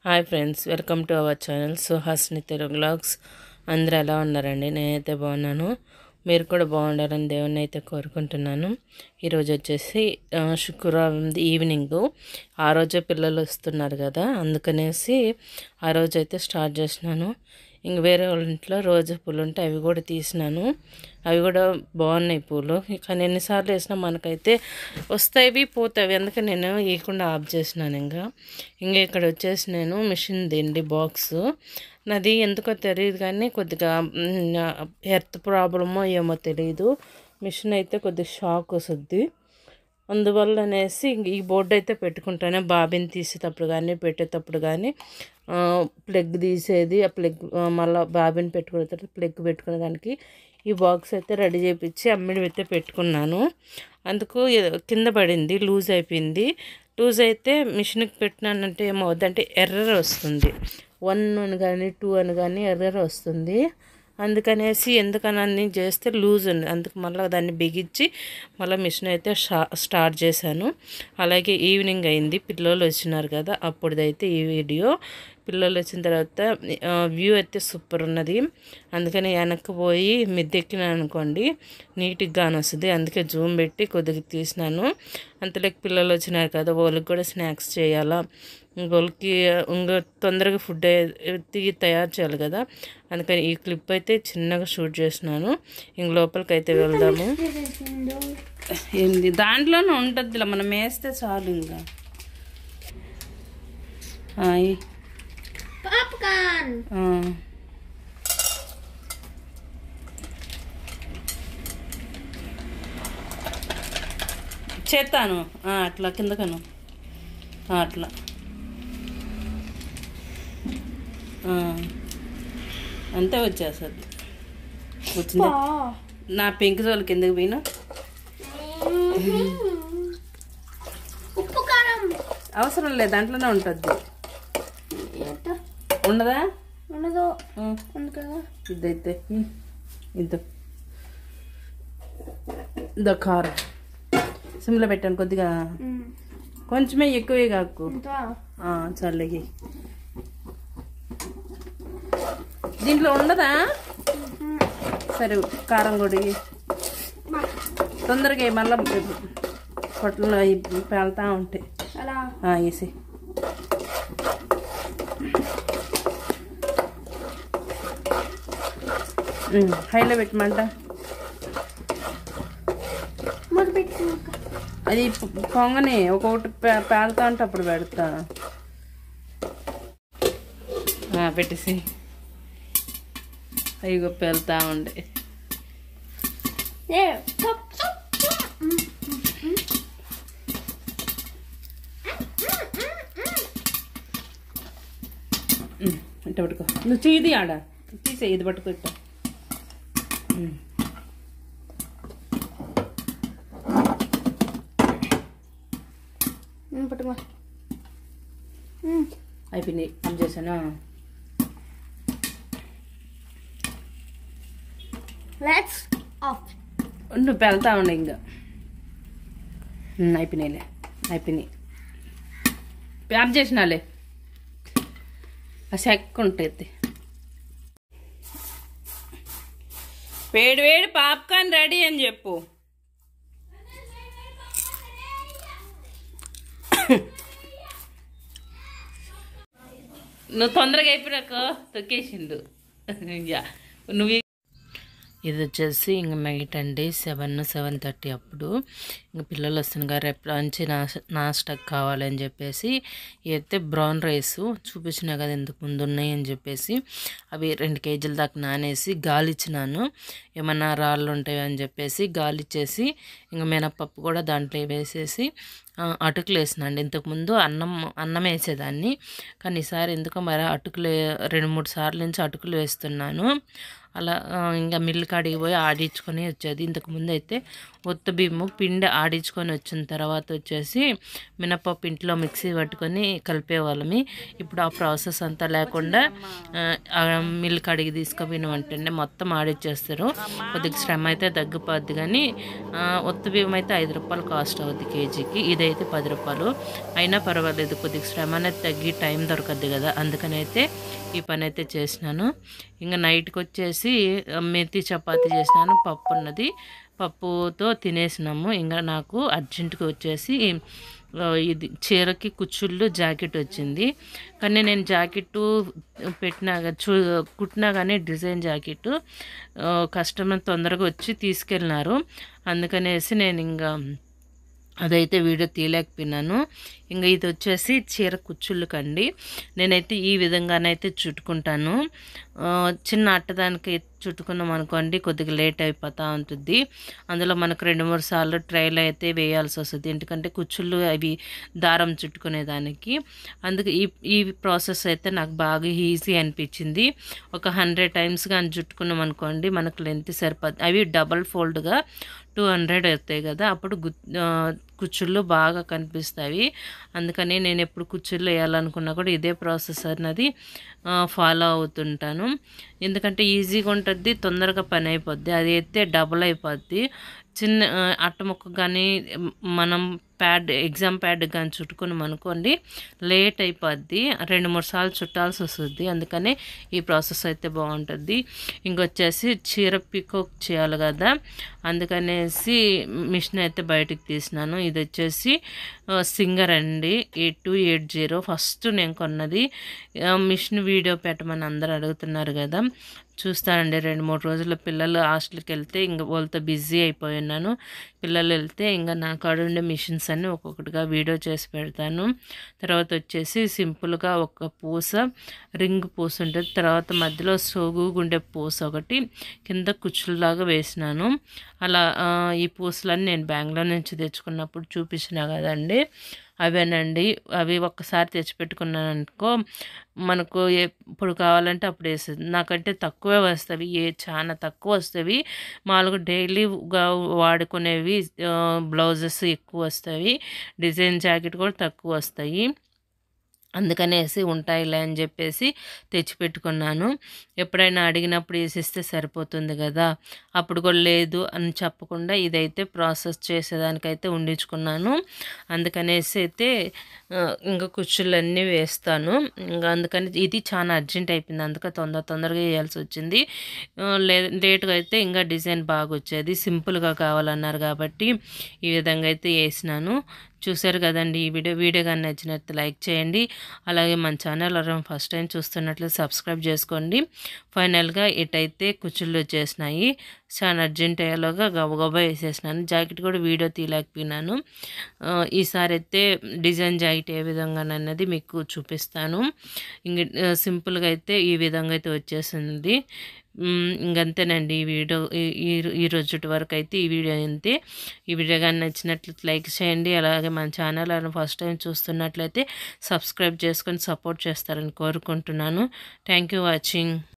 Hi friends welcome to our channel Suhasini Telugu blogs అందరూ ఎలా ఉన్నారండి నేనైతే బాగున్నాను మీరు కూడా బాగుండాలని దేవుణ్ణి అయితే కోరుకుంటున్నాను ఈరోజు వచ్చేసి ఆ, శుక్రవారం ఈవినింగ్ ఆ రోజే పిల్లలు వస్తున్నారు కదా అందుకనేసి ఆ రోజు అయితే స్టార్ట్ చేసినాను ఇంక వేరే వాళ్ళ ఇంట్లో రోజా పూలు ఉంటే అవి కూడా తీసినాను అవి కూడా బాగున్నాయి పూలు కానీ ఎన్నిసార్లు వేసినా మనకైతే వస్తాయి పోతాయి అందుకే నేను వేయకుండా ఆఫ్ చేసినాను ఇంకా ఇంకా ఇక్కడ వచ్చేసి నేను మిషన్ దిండి బాక్స్ నాది ఎందుకో తెలియదు కానీ కొద్దిగా హెల్త్ ప్రాబ్లమో ఏమో తెలియదు మిషన్ అయితే కొద్దిగా షాక్ వస్తుంది అందువల్ల అనేసి ఇంక ఈ బోర్డు అయితే పెట్టుకుంటాను బాబిని తీసేటప్పుడు కానీ పెట్టేటప్పుడు కానీ ప్లగ్ తీసేది ఆ ప్లగ్ మళ్ళీ బాబిని పెట్టుకునే తర్వాత ప్లగ్ పెట్టుకునే దానికి ఈ బాక్స్ అయితే రెడీ చేయించి అమ్మిడి అయితే పెట్టుకున్నాను అందుకు ఏ- కింద పడింది లూజ్ అయిపోయింది లూజ్ అయితే మిషన్కి పెట్టినానంటే ఏమవుద్దంటే ఎర్రర్ వస్తుంది వన్ అని కానీ టూ అని కానీ ఎర్రర్ వస్తుంది అందుకనేసి ఎందుకనని చేస్తే లూజ్ ఉంది అందుకు మళ్ళీ దాన్ని బిగించి మళ్ళీ మిషన్ అయితే షా స్టార్ట్ చేశాను అలాగే ఈవినింగ్ అయింది పిల్లలు వచ్చినారు కదా అప్పుడుదైతే ఈ వీడియో పిల్లలు వచ్చిన తర్వాత వ్యూ అయితే సూపర్ ఉన్నది అందుకని వెనక్కి పోయి మిద్దెక్కినాను అనుకోండి నీట్గా వస్తుంది అందుకే జూమ్ పెట్టి కొద్దిగా తీసినాను అంతలోకి పిల్లలు వచ్చినారు కదా వాళ్ళకి కూడా స్నాక్స్ చేయాలా వాళ్ళకి ఇంకా తొందరగా ఫుడ్ తిరిగి తయారు చేయాలి కదా అందుకని ఈ క్లిప్ అయితే చిన్నగా షూట్ చేసినాను ఇంక లోపలికి అయితే వెళ్దాము ఏంది దాంట్లోనే ఉంటుంది మనం వేస్తే చాలు ఇంకా హాయ్ Popcorn! ఆ. చేస్తాను ఆ, అట్లా కిందకను ఆ, అట్లా ఆ. అంతే వచ్చేస్తుంది వచ్చింది నా పింక్ జోలు కిందకి పోయినా ఉప్పు కారం అవసరం లేదు దాంట్లోనే ఉంటుంది ఎట్ట ఉండదా ఉండదు ఆ, ఉంది కదా ఇదైతే ఇద్దు ఇదో కారం సిమ్లో పెట్టాను కొద్దిగా కొంచెమే ఎక్కువే కాకు ఇంత చల్లగి దీంట్లో ఉండదా సరే కారం కూడా తొందరగా వేయి, మళ్ళా పొట్టలో ఇవి పేలుతా ఉంటాయి అలా ఆ, వేసి ఉమ్, హైలో పెట్టమంట మూత పెట్టుకున్నాక అది పొ- పొంగని ఒక్కొక్కటి పే- పేలుతా ఉంటే అప్పుడు పెడతా ఆ, పెట్టేసి అయ్యో పేలుతా ఉండే ఏ చప్ చప్ చప్. ఉమ్, ఇట్ట పట్టుకో నువ్వు చీది ఆడ తీసే ఇది పట్టుకో ఇట్ట ఉమ్. ఉమ్, పట్టుకో అయిపోయింది ఆన్ చేశానా లెట్స్ ఆఫ్ నువ్వు పెళ్తా ఉండే ఇంకా ఉమ్, అయిపోయినాయిలే అయిపోయినాయి ఆఫ్ చేసినాలే ఆ చెక్క ఉంటుంది వేడి వేడి పాప్కార్న్ రెడీ అని చెప్పు నువ్వు తొందరగా అయిపోయాక తొక్కేసిండు యా నువ్వు ఇది వచ్చేసి ఇంక నైట్ అండి సెవెన్ సెవెన్ థర్టీ అప్పుడు ఇంక పిల్లలు వస్తున్నారు రేపు లంచ్ నాస్టక్ కావాలని చెప్పేసి అయితే బ్రౌన్ రైస్ చూపించినా కదా ఇంతకు ముందు ఉన్నాయి అని చెప్పేసి అవి రెండు కేజీల దాకా నానేసి గాలి ఇచ్చినాను ఏమన్నా రాళ్ళు ఉంటాయి అని చెప్పేసి గాలి ఇచ్చేసి ఇంక మినపప్పు కూడా దాంట్లో వేసేసి ఆ, అటుకులు వేసినండి ఇంతకుముందు అన్నం అన్నం వేసేదాన్ని కానీ ఈసారి ఎందుకో మరి అటుకులు రెండు మూడు సార్లు నుంచి అటుకులు వేస్తున్నాను అలా ఆ, ఇంకా మిల్లు కాడికి పోయి ఆడించుకొని వచ్చేది ఇంతకుముందు అయితే ఒత్త బియ్యము పిండి ఆడించుకొని వచ్చిన తర్వాత వచ్చేసి మినపప్పు ఇంట్లో మిక్సీ పట్టుకొని కలిపేవాళ్ళమి ఇప్పుడు ఆ ప్రాసెస్ అంతా లేకుండా ఆ, ఆ మిల్లు కాడికి తీసుకుపోయిన వెంటనే మొత్తం ఆడిచ్చేస్తారు కొద్దిగా శ్రమ అయితే తగ్గిపోద్ది కానీ ఆ, ఒత్త బియ్యం అయితే ఐదు రూపాయలు కాస్ట్ అవుద్ది కేజీకి ఇదైతే పది రూపాయలు అయినా పర్వాలేదు కొద్దిగా శ్రమ అనేది తగ్గి టైం దొరకద్దు కదా అందుకని అయితే ఈ పని అయితే చేసినాను ఇంకా నైట్కి వచ్చేసి ఆ, మెంతి చపాతీ చేసినాను పప్పు ఉన్నది పప్పుతో తినేసినాము ఇంకా నాకు అర్జెంటుగా వచ్చేసి ఆ, ఇది చీరకి కుచ్చుళ్ళు జాకెట్ వచ్చింది కానీ నేను జాకెట్ పెట్టినా గా- చూ కుట్టినా కానీ డిజైన్ జాకెట్ కస్టమర్ తొందరగా వచ్చి తీసుకెళ్ళినారు అందుకనేసి నేను ఇంకా అదైతే వీడియో తీయలేకపోయినాను ఇంకా ఇది వచ్చేసి చీర కుచ్చుళ్ళు కండి నేనైతే ఈ విధంగానైతే చుట్టుకుంటాను ఆ, చిన్న అట్టదానికి చుట్టుకున్నాం అనుకోండి కొద్దిగా లేట్ అయిపోతూ ఉంటుంది అందులో మనకు రెండు మూడు సార్లు ట్రైల్ అయితే వేయాల్సి వస్తుంది ఎందుకంటే కుచ్చుళ్ళు అవి దారం చుట్టుకునేదానికి అందుకే ఈ ఈ ప్రాసెస్ అయితే నాకు బాగా ఈజీ అనిపించింది ఒక హండ్రెడ్ టైమ్స్ కానీ చుట్టుకున్నాం అనుకోండి మనకు లెంత్ సరిపోద్ది అవి డబల్ ఫోల్డ్గా టూ హండ్రెడ్ అవుతాయి కదా అప్పుడు గు ఆ, కుచ్చుళ్ళు బాగా కనిపిస్తాయి అందుకని నేను ఎప్పుడు కుచ్చుళ్ళు వేయాలనుకున్నా కూడా ఇదే ప్రాసెస్ అన్నది ఫాలో అవుతుంటాను ఎందుకంటే ఈజీగా ఉంటుంది తొందరగా పని అయిపోద్ది అది అయితే డబుల్ అయిపోద్ది చిన్న ఆ, అట్ట ముక్క కానీ మనం ప్యాడ్ ఎగ్జామ్ ప్యాడ్ కానీ చుట్టుకున్నాం అనుకోండి లేట్ అయిపోద్ది రెండు మూడు సార్లు చుట్టాల్సి వస్తుంది అందుకని ఈ ప్రాసెస్ అయితే బాగుంటుంది ఇంకొచ్చేసి చీర పికోక్ చేయాలి కదా అందుకనేసి మిషన్ అయితే బయటికి తీసినాను ఇది వచ్చేసి ఆ, సింగర్ అండి eight two eight zero first నేను కొన్నది ఆ, మిషన్ వీడియో పెట్టమని అందరూ అడుగుతున్నారు కదా చూస్తానండి రెండు మూడు రోజుల పిల్లలు హాస్టల్కి వెళ్తే ఇంకా వాళ్ళతో బిజీ అయిపోయి ఉన్నాను పిల్లలు వెళ్తే ఇంకా నా కాడ ఉండే మిషన్స్ అన్ని ఒక్కొక్కటిగా వీడియో చేసి పెడతాను తర్వాత వచ్చేసి సింపుల్గా ఒక పూస రింగ్ పూస ఉంటుంది తర్వాత మధ్యలో సోగుగుండే పూస ఒకటి కింద కుచ్చుల్లాగా వేసినాను అలా ఆ, ఈ పూసలన్నీ నేను బెంగళూరు నుంచి తెచ్చుకున్నప్పుడు చూపించిన కదండి అవేనండి అవి ఒక్కసారి తెచ్చిపెట్టుకున్నాను అనుకో మనకు ఎప్పుడు కావాలంటే అప్పుడు వేస్తుంది నాకంటే తక్కువే వస్తవి ఏ చాలా తక్కువ వస్తవి మామూలుగా డైలీగా వాడుకునేవి బ్లౌజెస్ ఎక్కువ వస్తాయి డిజైన్ జాకెట్ కూడా తక్కువ వస్తాయి అందుకనేసి ఉంటాయిలే అని చెప్పేసి తెచ్చిపెట్టుకున్నాను ఎప్పుడైనా అడిగినప్పుడు వేసిస్తే సరిపోతుంది కదా అప్పుడు కూడా లేదు అని చెప్పకుండా ఇదైతే ప్రాసెస్ చేసేదానికైతే ఉండించుకున్నాను అందుకనేసి అయితే ఆ, ఇంకా కుర్చీలన్నీ వేస్తాను ఇంకా అందుకని ఇది చాలా అర్జెంట్ అయిపోయింది అందుకే తొందర తొందరగా వేయాల్సి వచ్చింది ఆ, లే లేట్గా అయితే ఇంకా డిజైన్ బాగా వచ్చేది సింపుల్గా కావాలన్నారు కాబట్టి ఈ విధంగా అయితే వేసినాను చూశారు కదండి ఈ వీడియో వీడియో కానీ నచ్చినట్టు లైక్ చేయండి అలాగే మన ఛానల్ ఎవరైనా ఫస్ట్ టైం చూస్తున్నట్లు సబ్స్క్రైబ్ చేసుకోండి ఫైనల్గా ఇటైతే కుచ్చుళ్ళు వచ్చేసినాయి చాలా అర్జెంట్ అయ్యేలోగా గబగబా వేసేసినాను జాకెట్ కూడా వీడియో తీయలేకపోయినాను ఆ, ఈసారి అయితే డిజైన్ జాకెట్ ఏ విధంగా అన్నది మీకు చూపిస్తాను ఇంక ఆ, సింపుల్గా అయితే ఈ విధంగా అయితే వచ్చేసింది మ్, ఇంకంతేనండి ఈ వీడియో ఈ- ఈ ఈ రోజు వరకు అయితే ఈ వీడియో అంతే ఈ వీడియో కానీ నచ్చినట్లయితే లైక్ చేయండి అలాగే మన ఛానల్ ఫస్ట్ టైం చూస్తున్నట్లయితే సబ్స్క్రైబ్ చేసుకొని సపోర్ట్ చేస్తారని కోరుకుంటున్నాను థ్యాంక్ యూ వాచింగ్